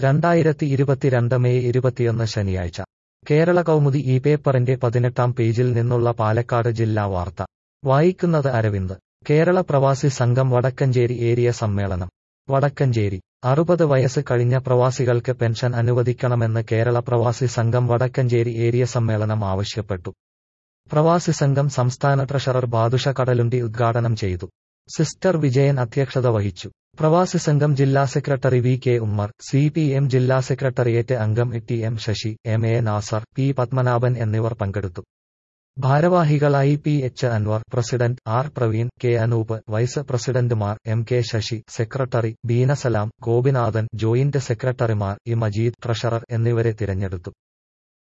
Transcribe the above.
രണ്ടായിരത്തി ഇരുപത്തിരണ്ട് മെയ് ഇരുപത്തിയൊന്ന് ശനിയാഴ്ച കേരള കൗമുദി ഈ പേപ്പറിന്റെ പതിനെട്ടാം പേജിൽ നിന്നുള്ള പാലക്കാട് ജില്ലാ വാർത്ത വായിക്കുന്നത് അരവിന്ദ് കേരള പ്രവാസി സംഘം വടക്കഞ്ചേരി ഏരിയ സമ്മേളനം വടക്കഞ്ചേരി അറുപത് വയസ്സ് കഴിഞ്ഞ പ്രവാസികൾക്ക് പെൻഷൻ അനുവദിക്കണമെന്ന് കേരള പ്രവാസി സംഘം വടക്കഞ്ചേരി ഏരിയ സമ്മേളനം ആവശ്യപ്പെട്ടു പ്രവാസി സംഘം സംസ്ഥാന ട്രഷറർ ബാദുഷ കടലുണ്ടി ഉദ്ഘാടനം ചെയ്തു സിസ്റ്റർ വിജയൻ അധ്യക്ഷത വഹിച്ചു പ്രവാസി സംഘം ജില്ലാ secretary V K Ummer C P M ജില്ലാ സെക്രട്ടേറിയറ്റ് അംഗം T M Sasi M A Nasar P Padmanabhan എന്നിവർ പങ്കെടുത്തു ഭാരവാഹികളായി P H Anwar president R Praveen K Anoop vice പ്രസിഡന്റുമാർ M K Sasi secretary Beenasalam Gopinathan joint സെക്രട്ടറിമാർ ഇ മജീദ് ട്രഷറർ എന്നിവരെ തിരഞ്ഞെടുത്തു